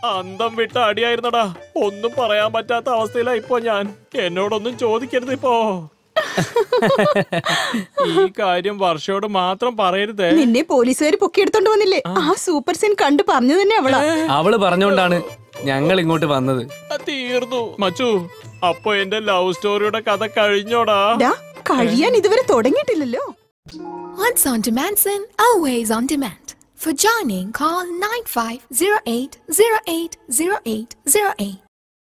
അന്തം വിട്ട അടിയായിരുന്നടാ ഒന്നും പറയാൻ പറ്റാത്ത അവസ്ഥയിലാ ഇപ്പൊ ഞാൻ എന്നോടൊന്നും ചോദിക്കരുത് ഇപ്പോ ഈ കാര്യം വർഷയോട് മാത്രം പറയരുതേ നിന്നെ പോലീസുകാർ പൊക്കിയെടുത്തോണ്ട് വന്നില്ലേ ആ സൂപ്പർ സീൻ കണ്ടു പറഞ്ഞു തന്നെ അവളാ അവള് പറഞ്ഞോണ്ടാണ് ഞങ്ങൾ ഇങ്ങോട്ട് വന്നത് ആ, തീർന്നു മച്ചു അപ്പൊ എന്റെ ലവ് സ്റ്റോറിയുടെ കഥ കഴിഞ്ഞോടാ ഡാ കഴിയാൻ ഇതുവരെ തുടങ്ങിയിട്ടില്ലല്ലോ Once on demand, then always on demand. For joining, call 9508080808.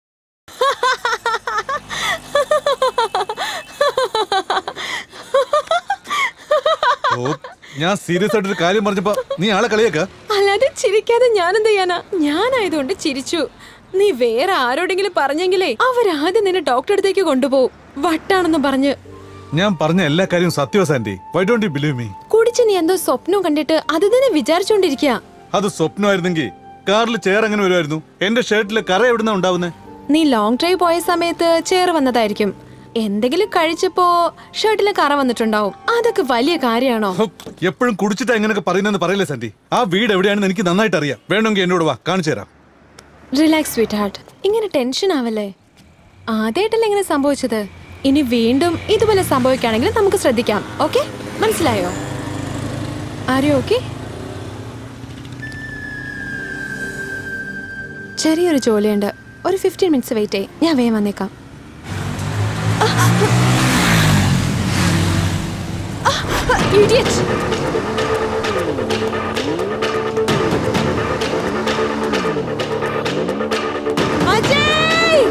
ഓ ഞാൻ സീരിയസ് ആയിട്ടൊരു കാര്യം പറഞ്ഞപ്പോ നീ ആളെ കളിയാക്ക അല്ലാതെ ചിരിക്കാതെ ഞാനെന്ത് ചെയ്യാനാ ഞാനായതുകൊണ്ട് ചിരിച്ചു നീ വേറെ ആരോടെങ്കിലും പറഞ്ഞെങ്കിലേ അവരാദ്യം നിന്നെ ഡോക്ടറെ അടുത്തേക്ക് കൊണ്ടുപോകും വട്ടാണെന്ന് പറഞ്ഞ് ഞാൻ പറഞ്ഞ എല്ലാ കാര്യവും സത്യവാ Sandy why don't you believe me കുടിച്ച് നീ എന്തോ സ്വപ്നം കണ്ടിട്ട് അത് തന്നെ വിചാരിച്ചോണ്ടിരിക്കുക അത് സ്വപ്നമായിരുന്നെങ്കിൽ കാറിൽ ചെയർ എങ്ങനെ വരുമായിരുന്നു എന്റെ ഷർട്ടിലെ കറ എവിടുന്ന ഉണ്ടാവുന്നേ നീ ലോങ് ഡ്രൈവ് പോയ സമയത്ത് ചേർ വന്നതായിരിക്കും എന്തെങ്കിലും കഴിച്ചപ്പോ ഷർട്ടിലെ കറ വന്നിട്ടുണ്ടാവും അതൊക്കെ വലിയ കാര്യമാണോ എപ്പോഴും കുടിച്ചിട്ടാ എങ്ങനെയൊക്കെ പറയുന്നതെന്ന് പറയില്ലേ സാൻഡി ആ വീട് എവിടെയാണെന്ന് എനിക്ക് നന്നായിട്ട് അറിയാം വേണമെങ്കിൽ എന്നോട് വാ കാണിച്ചു തരാം റിലാക്സ് സ്വീറ്റ് ഹാർട്ട് ഇങ്ങനെ ടെൻഷൻ ആവല്ലേ ആദ്യമായിട്ടല്ലേ ഇങ്ങനെ സംഭവിച്ചത് ഇനി വീണ്ടും ഇതുപോലെ സംഭവിക്കുകയാണെങ്കിൽ നമുക്ക് ശ്രദ്ധിക്കാം ഓക്കെ മനസ്സിലായോ ആരെയോ ഓക്കെ ചെറിയൊരു ജോലിയുണ്ട് ഒരു ഫിഫ്റ്റീൻ മിനിറ്റ്സ് വെയിറ്റ് ചെയ്യ് ഞാൻ വേഗം വന്നേക്കാം Idiot! അജയ്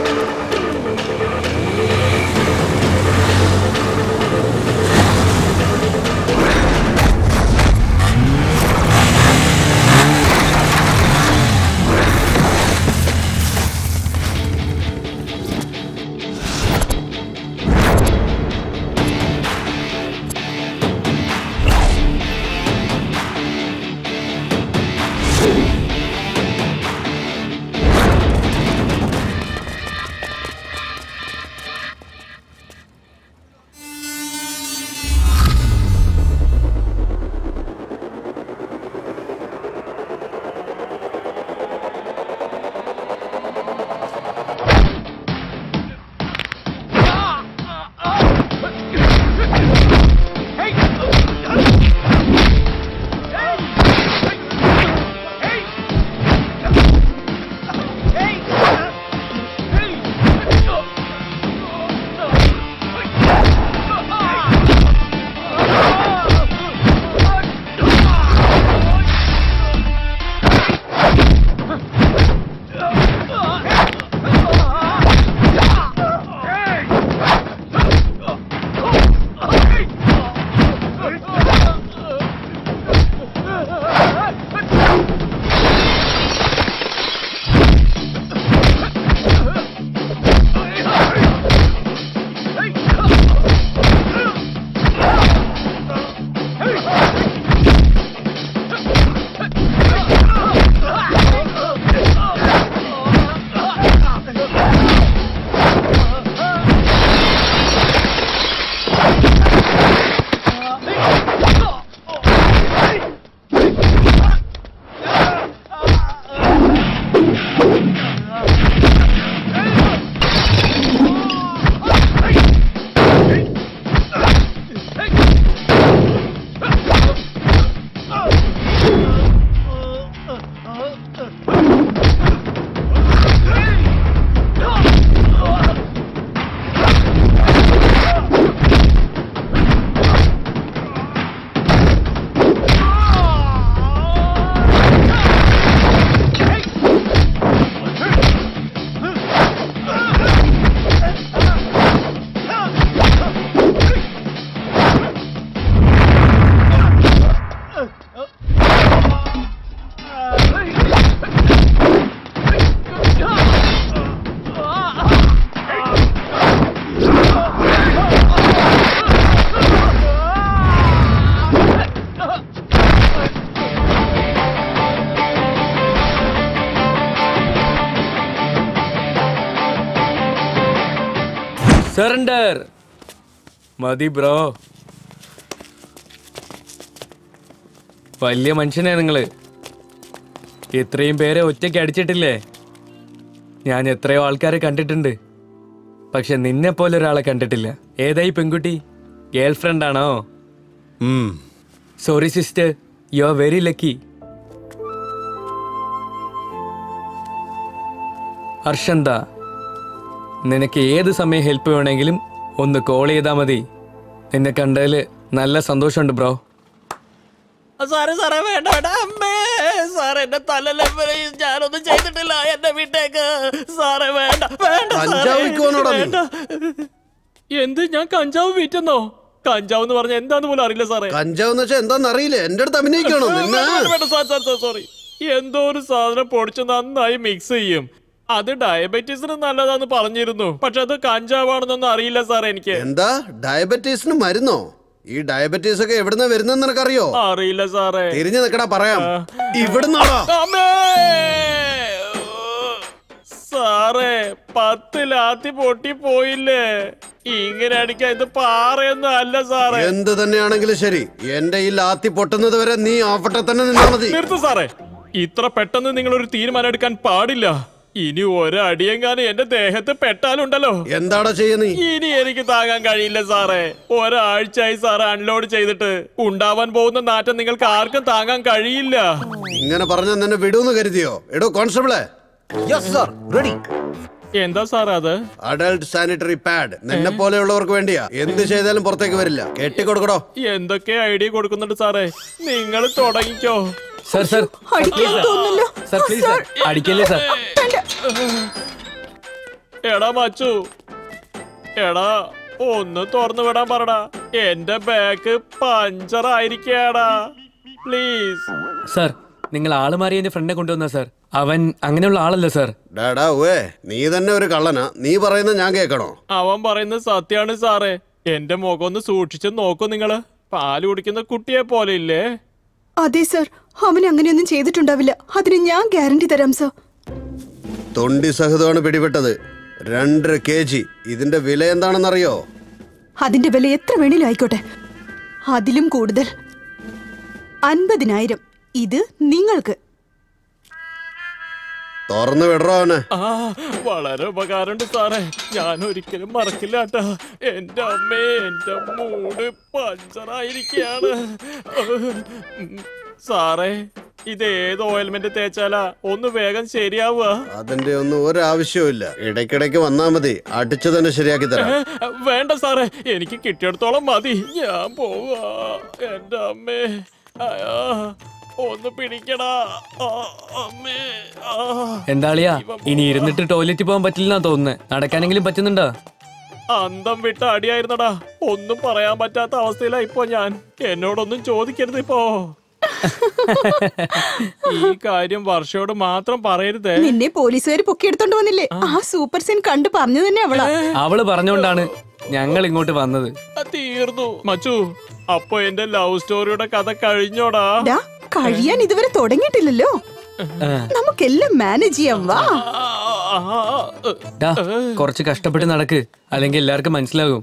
സറണ്ടർ മതി ബ്രോ വലിയ മനുഷ്യനാ നിങ്ങള് ഇത്രയും പേരെ ഒറ്റയ്ക്ക് അടിച്ചിട്ടില്ലേ ഞാൻ എത്രയോ ആൾക്കാരെ കണ്ടിട്ടുണ്ട് പക്ഷെ നിന്നെ പോലെ ഒരാളെ കണ്ടിട്ടില്ല ഏതായി പെൺകുട്ടി ഗേൾ ഫ്രണ്ട് ആണോ ഉം. Sorry sister you are very lucky Harshantha നിനക്ക് ഏത് സമയം ഹെൽപ്പ് വേണമെങ്കിലും ഒന്ന് കോൾ ചെയ്താൽ മതി നിന്നെ കണ്ടതിൽ നല്ല സന്തോഷമുണ്ട് ബ്രോ സാറേ സാറേ വേണ്ട വേണ്ട അമ്മേ സാറേ എന്റെ തലല്ലേ ഞാനൊന്നും ചെയ്തിട്ടില്ല എന്റെ വീട്ടേക്ക് സാറേ വേണ്ട വേണ്ട സാറേ, കഞ്ചാവ് വിൽക്കുവാണോടാ നീ? വേണ്ട. എന്ത് ഞാൻ കഞ്ചാവ് വിറ്റെന്നോ കഞ്ചാവ് എന്ന് പറഞ്ഞ എന്താന്ന് പോലും അറിയില്ല സാറേ കഞ്ചാവ് എന്ന് വെച്ചാൽ എന്താന്ന് അറിയില്ല എന്റെ അടുത്ത് അഭിനയിക്കണോ നിന്നെ വേണ്ട, വേണ്ട, സാർ, സാർ, സാർ, സോറി എന്തോ ഒരു സാധനം പൊടിച്ച് നന്നായി മിക്സ് ചെയ്യും അത് ഡയബറ്റീസിന് നല്ലതാന്ന് പറഞ്ഞിരുന്നു പക്ഷെ അത് കഞ്ചാവാണെന്നൊന്നും അറിയില്ല സാർ എനിക്ക് എന്താ ഡയബറ്റീസിന് മരുന്നോ ഈ ഡയബറ്റീസ് ഒക്കെ എവിടുന്ന വരുന്നെന്ന് നിനക്കറിയോ അറിയില്ല സാറേ തിരിഞ്ഞു നിക്കടാ പറയാം ഇവിടുന്നാടാ അമ്മേ! സാറേ പത്ത് ലാത്തി പൊട്ടി പോയില്ലേ ഇങ്ങനെ അടിക്കാൻ ഇത് പാറയൊന്നും അല്ല സാറേ എന്ത് തന്നെയാണെങ്കിലും ശരി എന്റെ ഈ ലാത്തി പൊട്ടുന്നത് വരെ നീ ആവട്ടെ തന്നെ നിന്നാ മതി നിർത്ത് സാറേ ഇത്ര പെട്ടെന്ന് നിങ്ങൾ ഒരു തീരുമാനം എടുക്കാൻ പാടില്ല ഇനി ഒരടിയെങ്ങാനും എന്റെ ദേഹത്ത് പെട്ടാലുണ്ടല്ലോ എന്താടാ ചെയ്യ നീ ഇനി എനിക്ക് താങ്ങാൻ കഴിയില്ല സാറേ ഒരാഴ്ചയായി സാറ് അൺലോഡ് ചെയ്തിട്ട് ഉണ്ടാവാൻ പോകുന്ന നാറ്റം നിങ്ങൾക്ക് ആർക്കും താങ്ങാൻ കഴിയില്ല ഇങ്ങനെ പറഞ്ഞ നിന്നെ വിടൂന്ന് കരുതിയോ എടോ കോൺസ്റ്റബിളെ എന്താ സാറേ അത് അഡൽട്ട് സാനിറ്ററി പാഡ് നിന്നെ പോലെയുള്ളവർക്ക് വേണ്ടിയാ എന്ത് ചെയ്താലും പുറത്തേക്ക് വരില്ല കെട്ടിക്കൊടുക്കടോ എന്തൊക്കെ ഐഡിയ കൊടുക്കുന്നുണ്ട് സാറേ നിങ്ങൾ തുടങ്ങിക്കോ സർ സർ അടിക്കാൻ തോന്നുന്നല്ലോ സർ പ്ലീസ് സർ അടിക്കല്ലേ സർ എടാ മച്ചു എടാ ഒന്ന് തുറന്നു വിടാൻ പറടാ എന്റെ ബാക്ക് പഞ്ചർ ആയിരിക്കാടാ പ്ലീസ് സർ നിങ്ങൾ ആള് മാറി എന്റെ ഫ്രണ്ടിനെ കൊണ്ടുവന്ന സർ അവൻ അങ്ങനെയുള്ള ആളല്ല സർ ഡാടാ ഓേ നീ തന്നെ ഒരു കള്ളനാ നീ പറയുന്നത് ഞാൻ കേൾക്കണോ അവൻ പറയുന്നത് സത്യാണ് സാറേ എന്റെ മുഖം ഒന്ന് സൂക്ഷിച്ച് നോക്കൂ നിങ്ങള് പാല് കുടിക്കുന്ന കുട്ടിയെ പോലെ ഇല്ലേ അതെ സർ അവൻ അങ്ങനെയൊന്നും ചെയ്തിട്ടുണ്ടാവില്ല അതിന് ഞാൻ ഗ്യാരണ്ടി തരാം സർ തൊണ്ടി സഹിതമാണ് പിടിപെട്ടത് രണ്ടര കെ ജി ഇതിന്റെ വില എന്താണെന്നറിയോ അതിന്റെ വില എത്ര വേണേലും ആയിക്കോട്ടെ അതിലും കൂടുതൽ അൻപതിനായിരം ഇത് നിങ്ങൾക്ക് തുറന്നു വിടറോ അവനെ ആ വളരെ ഉപകാരമുണ്ട് സാറേ ഞാൻ ഒരിക്കലും മറക്കില്ല കേട്ടാ എന്റെ അമ്മേ എന്റെ മൂട് പഞ്ചറായിരിക്കാണ് സാറേ ഇത് ഏത് ഓയിൽമെന്റ് തേച്ചാലാ ഒന്ന് വേഗം ശരിയാവുക അതിന്റെ ഒന്നും ഒരാവശ്യവുമില്ല ഇടയ്ക്കിടയ്ക്ക് വന്നാ മതി അടിച്ചു തന്നെ ശരിയാക്കി തരാം ഏ, വേണ്ട സാറേ എനിക്ക് കിട്ടിയിടത്തോളം മതി ഞാൻ പോവാ എന്റെ അമ്മേ അയ്യോ, ഒന്ന് പിടിക്കടാ ആ, അമ്മേ ആ. എന്താളിയാ ഇനി ഇരുന്നിട്ട് ടോയ്ലറ്റിൽ പോകാൻ പറ്റില്ലെന്നാ തോന്നുന്നത് നടക്കാനെങ്കിലും പറ്റുന്നുണ്ടോ അന്തം വിട്ട അടിയായിരുന്നടാ ഒന്നും പറയാൻ പറ്റാത്ത അവസ്ഥയിലാ ഇപ്പൊ ഞാൻ എന്നോടൊന്നും ചോദിക്കരുത് ഇപ്പോ ഈ കാര്യം വർഷയോട് മാത്രം പറയരുതേ നിന്നെ പോലീസുകാർ പൊക്കിയെടുത്തോണ്ട് വന്നില്ലേ ആ സൂപ്പർ സീൻ കണ്ടു പറഞ്ഞു തന്നെ അവളാ അവള് പറഞ്ഞുകൊണ്ടാണ് ഞങ്ങൾ ഇങ്ങോട്ട് വന്നത് ആ, തീർന്നു മച്ചു അപ്പൊ എന്റെ ലവ് സ്റ്റോറിയുടെ കഥ കഴിഞ്ഞോടാ ഡാ കഴിയാൻ ഇതുവരെ തുടങ്ങിയിട്ടില്ലല്ലോ നമുക്കെല്ലാം മാനേജ് ചെയ്യാം വാ ആ, ആ, ആ, ആ, ഡാ കുറച്ച് കഷ്ടപ്പെട്ട് നടക്ക് അല്ലെങ്കിൽ എല്ലാവർക്കും മനസ്സിലാകും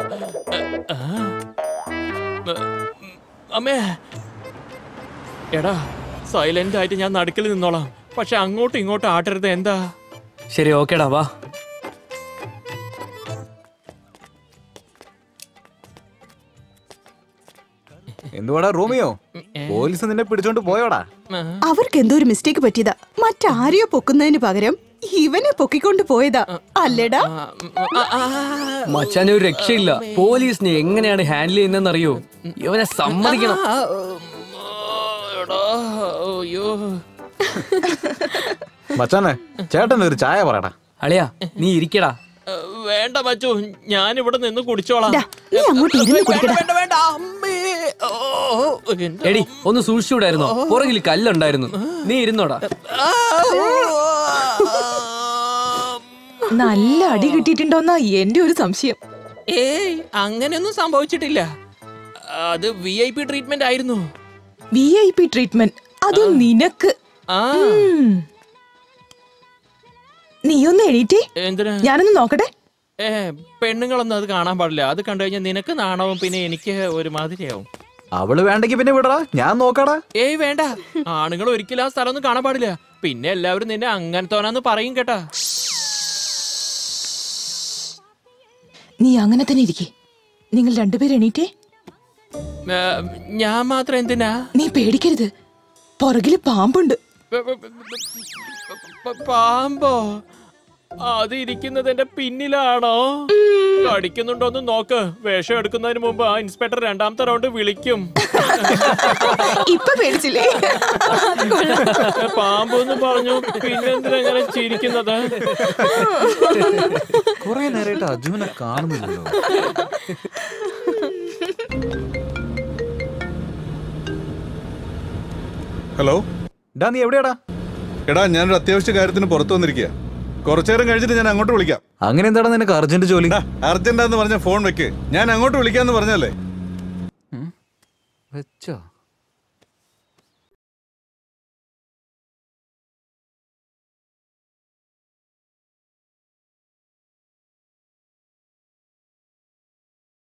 അമ്മേ എടാ സൈലന്റ് ആയിട്ട് ഞാൻ നടുക്കിൽ നിന്നോളാം പക്ഷെ അങ്ങോട്ടും ഇങ്ങോട്ടും ആട്ടരുത് എന്താ ശരി ഓക്കേടാ വാ എന്തുവാടാ റോമിയോ പോലീസ് നിന്നെ പിടിച്ചോണ്ട് പോയോടാ അവർക്ക് എന്തോ ഒരു മിസ്റ്റേക്ക് പറ്റിയതാ മറ്റാരെയോ പൊക്കുന്നതിന് പകരം ഇവനെ പൊക്കിക്കൊണ്ട് പോയതാ അല്ലേടാ മച്ചാനെ ഒരു രക്ഷയില്ല പോലീസിനെ എങ്ങനെയാണ് ഹാൻഡിൽ ചെയ്യുന്നതെന്ന് അറിയോ ഇവനെ സമ്മതിക്കണം എടാ അയ്യോ മച്ചാനെ ചേട്ടൻ ഒരു ചായ പറയടാ അളിയാ നീ ഇരിക്കടാ വേണ്ട മച്ചു ഞാൻ ഇവിടെ നിന്ന് കുടിച്ചോളാം ഡാ, നീ അങ്ങോട്ട് ഇരുന്ന് കുടിക്കടാ. വേണ്ട വേണ്ട അമ്മേ ഓ, എന്റെ എടി ഒന്ന് സൂക്ഷിച്ചുകൂടായിരുന്നോ പുറകിൽ കല്ലുണ്ടായിരുന്നു നീ ഇരുന്നോടാ നല്ല അടി കിട്ടിയിട്ടുണ്ടോന്നാ എന്റെ ഒരു സംശയം ഏയ് അങ്ങനെയൊന്നും സംഭവിച്ചിട്ടില്ല അത് വി ഐ പി ട്രീറ്റ്മെന്റ് ആയിരുന്നു വി ഐ പി ട്രീറ്റ്മെന്റ് അതും നിനക്ക് ആ ഉം. നീയൊന്ന് എണീറ്റേ എന്തിനാ ഞാനൊന്ന് നോക്കട്ടെ ഏ പെണ്ണുങ്ങളൊന്നും അത് കാണാൻ പാടില്ല അത് കണ്ടു കഴിഞ്ഞാൽ നിനക്ക് നാണവും പിന്നെ എനിക്ക് ഒരുമാതിരിയാവും അവള് വേണ്ടെങ്കി പിന്നെ വിടറാ ഞാൻ നോക്കാടാ ഏയ് വേണ്ട ആണുങ്ങൾ ഒരിക്കലും ആ സ്ഥലം ഒന്നും കാണാൻ പാടില്ല പിന്നെ എല്ലാവരും നിന്നെ അങ്ങനത്തോനാന്ന് പറയും കേട്ടാ നീ അങ്ങനെ തന്നെ ഇരിക്കെ നിങ്ങൾ രണ്ടുപേരും എണീറ്റേ ഏ, ഞാൻ മാത്രം എന്തിനാ നീ പേടിക്കരുത് പുറകില് പാമ്പുണ്ട് പ- പ- പ- പ- പാമ്പോ അത് ഇരിക്കുന്നത് എന്റെ പിന്നിലാണോ കടിക്കുന്നുണ്ടോന്ന് നോക്ക് വേഷം എടുക്കുന്നതിന് മുമ്പ് ആ ഇൻസ്പെക്ടർ രണ്ടാമത്തെ റൗണ്ട് വിളിക്കും ഇപ്പൊ പേടിച്ചില്ലേ പാമ്പ് എന്ന് പറഞ്ഞു പിന്നെന്തിനാ ഇങ്ങനെ ചിരിക്കുന്നത് കുറെ നേരമായിട്ട് അജുവിനെ കാണുന്നില്ലല്ലോ ഹലോ ഡാ നീ എവിടെയാടാ എടാ ഞാനൊരു അത്യാവശ്യ കാര്യത്തിന് പുറത്തു വന്നിരിക്കുക കുറച്ചേരം കഴിഞ്ഞിട്ട് ഞാൻ അങ്ങോട്ട് വിളിക്കാം അങ്ങനെ എന്താടാ നിനക്ക് അർജന്റ് ജോലി അർജന്റാന്ന് പറഞ്ഞ ഫോൺ വെക്ക് ഞാൻ അങ്ങോട്ട് വിളിക്കാന്ന് പറഞ്ഞല്ലേ വെച്ചോ